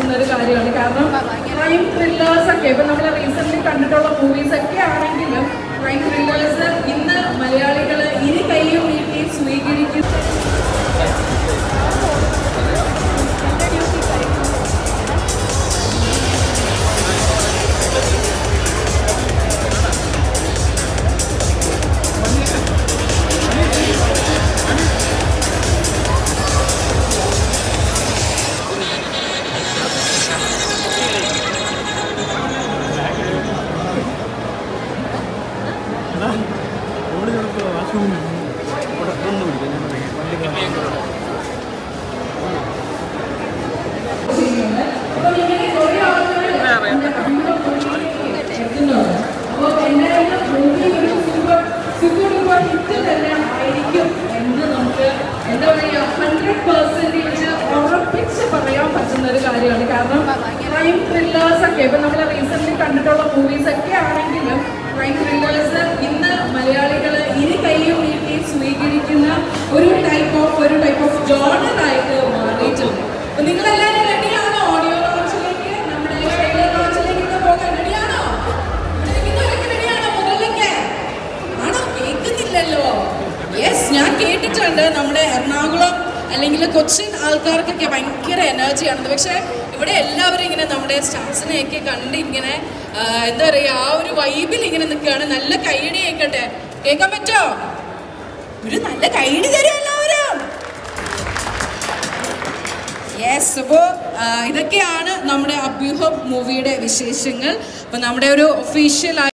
പറ്റുന്ന ഒരു കാര്യമാണ് കാരണം ക്രൈം ത്രില്ലേഴ്സ് ഒക്കെ ഇപ്പൊ നമ്മൾ റീസെന്റ് കണ്ടിട്ടുള്ള മൂവീസ് ഒക്കെ ആണെങ്കിലും ക്രൈം ത്രില്ലേഴ്സ് ഇന്ന് മലയാളികൾ ഇരു കൈയും നീട്ടി സ്വീകരിക്കും ചെയ്യുന്നത് അപ്പൊ ഇങ്ങനെ കുറെ ആളുകൾ എത്തുന്നുണ്ട് അപ്പോൾ എന്തായാലും മൂവി ഒരു സൂപ്പർ സൂപ്പർ ഡൂപ്പർ ഹിറ്റ് തന്നെ ആയിരിക്കും എന്ന് നമുക്ക് എന്താ പറയുക ഹൺഡ്രഡ് പെർസെൻറ്റേജ് ഉറപ്പിച്ച് പറയാൻ പറ്റുന്ന ഒരു കാര്യമാണ് കാരണം ക്രൈം ത്രില്ലേഴ്സ് ഒക്കെ ഇപ്പൊ നമ്മൾ റീസെന്റ് കണ്ടിട്ടുള്ള മൂവീസ് ഒക്കെ ആണെങ്കിലും ക്രൈം ത്രില്ലേഴ്സ് ഇന്ന് മലയാളികൾ ഇരു കൈയും നീട്ടി സ്വീകരിക്കുന്ന ഒരു ടൈപ്പ് ഓഫ് ഒരു ടൈപ്പ് ഓഫ് ജോണർ ആയിട്ട് മാറിയിട്ടുണ്ട് അപ്പൊ നിങ്ങളെല്ലാവരും റെഡിയാണോ ഓഡിയോ ലോഞ്ചിലേക്ക് നമ്മുടെ ട്രെയിലർ ലോഞ്ചിലേക്ക് പോകാൻ റെഡിയാണോ ഇവിടെ ഇരിക്കുന്നവരൊക്കെ റെഡിയാണോ മുകളിലേക്ക് ആണോ കേൾക്കുന്നില്ലല്ലോ യെസ് ഞാൻ കേട്ടിട്ടുണ്ട് നമ്മുടെ എറണാകുളം അല്ലെങ്കിൽ കൊച്ചിൻ ആൾക്കാർക്കൊക്കെ ഭയങ്കര എനർജിയാണ് പക്ഷെ ഇവിടെ എല്ലാവരും ഇങ്ങനെ നമ്മുടെ സ്റ്റാഫ്സിനെയൊക്കെ കണ്ട് ഇങ്ങനെ ആ, എന്താ പറയുക ആ ഒരു വൈബിൽ ഇങ്ങനെ നിൽക്കുകയാണ് നല്ല കൈയടി കേൾക്കട്ടെ കേൾക്കാൻ പറ്റോ ഒരു നല്ല കൈയടി തരും എല്ലാവരും യെസ് അപ്പോൾ ഇതൊക്കെയാണ് നമ്മുടെ അഭ്യൂഹം മൂവിയുടെ വിശേഷങ്ങൾ അപ്പോൾ നമ്മുടെ ഒരു ഒഫീഷ്യൽ